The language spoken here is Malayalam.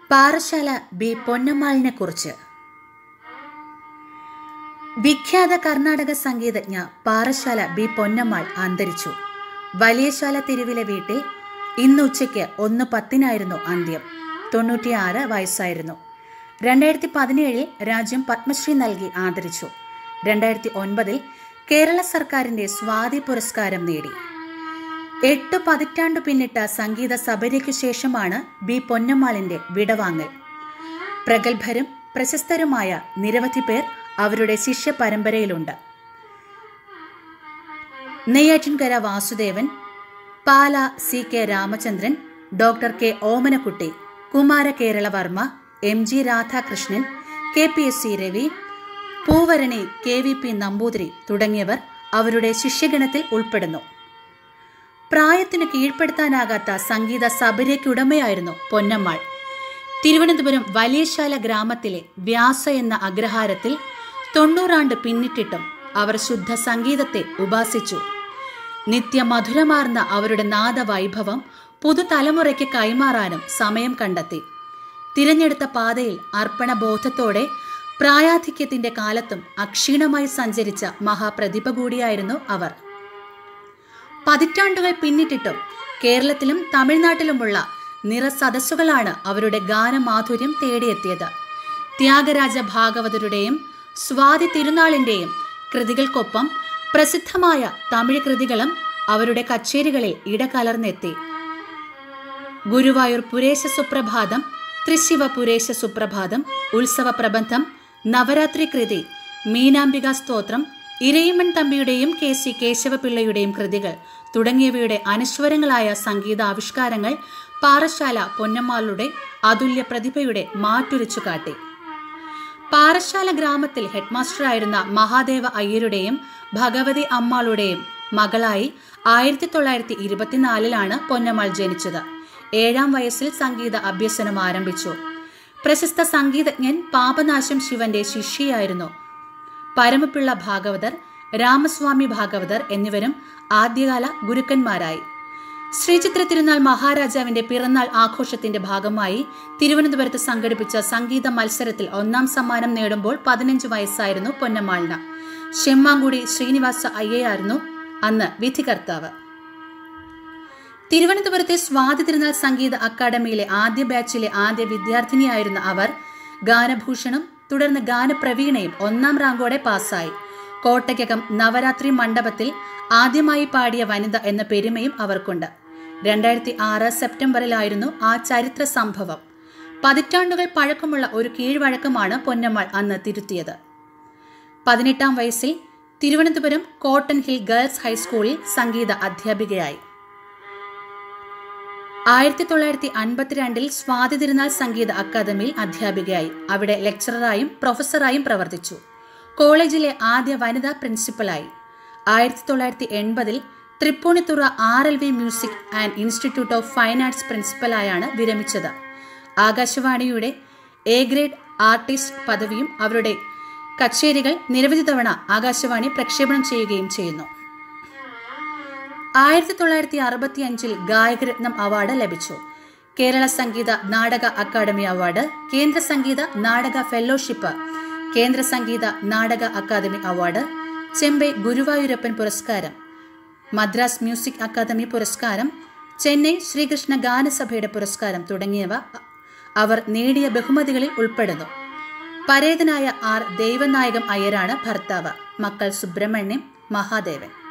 പാറശാല ബി പൊന്നമ്മാളിനെ കുറിച്ച് വിഖ്യാത കർണാടക സംഗീതജ്ഞ പാറശാല ബി പൊന്നമ്മാൾ അന്തരിച്ചു വലിയശാല തെരുവിലെ വീട്ടിൽ ഇന്ന് ഉച്ചയ്ക്ക് ഒന്ന് പത്തിനായിരുന്നു അന്ത്യം തൊണ്ണൂറ്റിയാറ് വയസ്സായിരുന്നു രണ്ടായിരത്തി പതിനേഴിൽ രാജ്യം പത്മശ്രീ നൽകി ആദരിച്ചു രണ്ടായിരത്തി ഒൻപതിൽ കേരള സർക്കാരിന്റെ സ്വാതി പുരസ്കാരം നേടി എട്ട് പതിറ്റാണ്ടു പിന്നിട്ട സംഗീത സബരിക്കു ശേഷമാണ് ബി പൊന്നമ്മാളിന്റെ വിടവാങ്ങൽ പ്രഗത്ഭരും പ്രശസ്തരുമായ നിരവധി പേർ അവരുടെ ശിഷ്യ പരമ്പരയിലുണ്ട് Neyyattinkara Vasudevan Pala C K Ramachandran doctor K Omanakutty Kumara Keralavarma M G Radhakrishnan K P S C Ravi Poovarani K V P Namboothiri തുടങ്ങിയവർ അവരുടെ ശിഷ്യഗണത്തിൽ ഉൾപ്പെടുന്നു പ്രായത്തിന് കീഴ്പ്പെടുത്താനാകാത്ത സംഗീത സബരയ്ക്കുടമയായിരുന്നു പൊന്നമ്മാൾ തിരുവനന്തപുരം വലിയശാല ഗ്രാമത്തിലെ വ്യാസ എന്ന അഗ്രഹാരത്തിൽ തൊണ്ണൂറാണ്ട് പിന്നിട്ടിട്ടും അവർ ശുദ്ധ സംഗീതത്തെ ഉപാസിച്ചു നിത്യമധുരമാർന്ന അവരുടെ നാദവൈഭവം പുതുതലമുറയ്ക്ക് കൈമാറാനും സമയം കണ്ടെത്തി തിരഞ്ഞെടുത്ത പാതയിൽ അർപ്പണബോധത്തോടെ പ്രായാധിക്യത്തിന്റെ കാലത്തും അക്ഷീണമായി സഞ്ചരിച്ച മഹാപ്രതിഭ കൂടിയായിരുന്നു അവർ പതിറ്റാണ്ടുകൾ പിന്നിട്ടിട്ടും കേരളത്തിലും തമിഴ്നാട്ടിലുമുള്ള നിറസദസ്സുകളാണ് അവരുടെ ഗാനമാധുര്യം തേടിയെത്തിയത് ത്യാഗരാജ ഭാഗവതരുടെയും സ്വാതി തിരുനാളിന്റെയും കൃതികൾക്കൊപ്പം പ്രസിദ്ധമായ തമിഴ് കൃതികളും അവരുടെ കച്ചേരികളിൽ ഇടകലർന്നെത്തി ഗുരുവായൂർ പുരേശ സുപ്രഭാതം തൃശിവ പുരേശ സുപ്രഭാതം ഉത്സവ പ്രബന്ധം നവരാത്രി കൃതി മീനാംബിക സ്തോത്രം ഇരയിമൺ തമ്പിയുടെയും കെ സി കേശവപിള്ളയുടെയും കൃതികൾ തുടങ്ങിയവയുടെ അനശ്വരങ്ങളായ സംഗീതാവിഷ്കാരങ്ങൾ പാറശാല പൊന്നമ്മാളുടെ അതുല്യ പ്രതിഭയുടെ മാറ്റുരച്ചു കാട്ടി പാറശാല ഗ്രാമത്തിൽ ഹെഡ്മാസ്റ്ററായിരുന്ന മഹാദേവ അയ്യരുടെയും ഭഗവതി അമ്മാളുടെയും മകളായി ആയിരത്തി തൊള്ളായിരത്തി ഇരുപത്തിനാലിലാണ് പൊന്നമ്മാൾ ജനിച്ചത് ഏഴാം വയസ്സിൽ സംഗീത അഭ്യസനം ആരംഭിച്ചു പ്രശസ്ത സംഗീതജ്ഞൻ പാപനാശം ശിവന്റെ ശിഷ്യയായിരുന്നു പരമപിള്ള ഭാഗവതർ രാമസ്വാമി ഭാഗവതർ എന്നിവരും ആദ്യകാല ഗുരുക്കന്മാരായി ശ്രീചിത്ര തിരുനാൾ മഹാരാജാവിന്റെ പിറന്നാൾ ആഘോഷത്തിന്റെ ഭാഗമായി തിരുവനന്തപുരത്ത് സംഘടിപ്പിച്ച സംഗീത മത്സരത്തിൽ ഒന്നാം സമ്മാനം നേടുമ്പോൾ പതിനഞ്ച് വയസ്സായിരുന്നു പൊന്നമ്മാളിന് ശെമ്മാങ്കുടി ശ്രീനിവാസ അയ്യയായിരുന്നു അന്ന് വിധികർത്താവ് തിരുവനന്തപുരത്തെ സ്വാതി തിരുനാൾ സംഗീത അക്കാദമിയിലെ ആദ്യ ബാച്ചിലെ ആദ്യ വിദ്യാർത്ഥിനിയായിരുന്ന അവർ ഗാനഭൂഷണം തുടർന്ന് ഗാനപ്രവീണയും ഒന്നാം റാങ്കോടെ പാസ്സായി കോട്ടയ്ക്കകം നവരാത്രി മണ്ഡപത്തിൽ ആദ്യമായി പാടിയ വനിത എന്ന പെരുമയും അവർക്കുണ്ട് രണ്ടായിരത്തി ആറ് സെപ്റ്റംബറിലായിരുന്നു ആ ചരിത്ര സംഭവം പതിറ്റാണ്ടുകൾ പഴക്കമുള്ള ഒരു കീഴ്വഴക്കമാണ് പൊന്നമ്മാൾ അന്ന് തിരുത്തിയത് പതിനെട്ടാം വയസ്സിൽ തിരുവനന്തപുരം കോട്ടൺ ഹിൽ ഗേൾസ് ഹൈസ്കൂളിൽ സംഗീത അധ്യാപികയായി ആയിരത്തി തൊള്ളായിരത്തി അൻപത്തിരണ്ടിൽ സ്വാതി തിരുനാൾ സംഗീത അക്കാദമിയിൽ അധ്യാപികയായി അവിടെ ലെക്ചററായും പ്രൊഫസറായും പ്രവർത്തിച്ചു കോളേജിലെ ആദ്യ വനിതാ പ്രിൻസിപ്പലായി ആയിരത്തി തൊള്ളായിരത്തി എൺപതിൽ Tripunithura R L V music and institute of fine arts പ്രിൻസിപ്പലായാണ് വിരമിച്ചത് ആകാശവാണിയുടെ എ ഗ്രേഡ് ആർട്ടിസ്റ്റ് പദവിയും അവരുടെ കച്ചേരികൾ നിരവധി തവണ ആകാശവാണി പ്രക്ഷേപണം ചെയ്യുകയും ചെയ്യുന്നു ആയിരത്തി തൊള്ളായിരത്തി അറുപത്തി അഞ്ചിൽ ഗായകരത്നം അവാർഡ് ലഭിച്ചു കേരള സംഗീത നാടക അക്കാദമി അവാർഡ് കേന്ദ്ര സംഗീത നാടക ഫെലോഷിപ്പ് കേന്ദ്ര സംഗീത നാടക അക്കാദമി അവാർഡ് ചെമ്പൈ ഗുരുവായൂരപ്പൻ പുരസ്കാരം മദ്രാസ് മ്യൂസിക് അക്കാദമി പുരസ്കാരം ചെന്നൈ ശ്രീകൃഷ്ണ ഗാനസഭയുടെ പുരസ്കാരം തുടങ്ങിയവ അവർ നേടിയ ബഹുമതികളിൽ ഉൾപ്പെടുന്നു പരേതനായ ആർ ദൈവനായകം അയ്യരാണ് ഭർത്താവ് മക്കൾ സുബ്രഹ്മണ്യം മഹാദേവൻ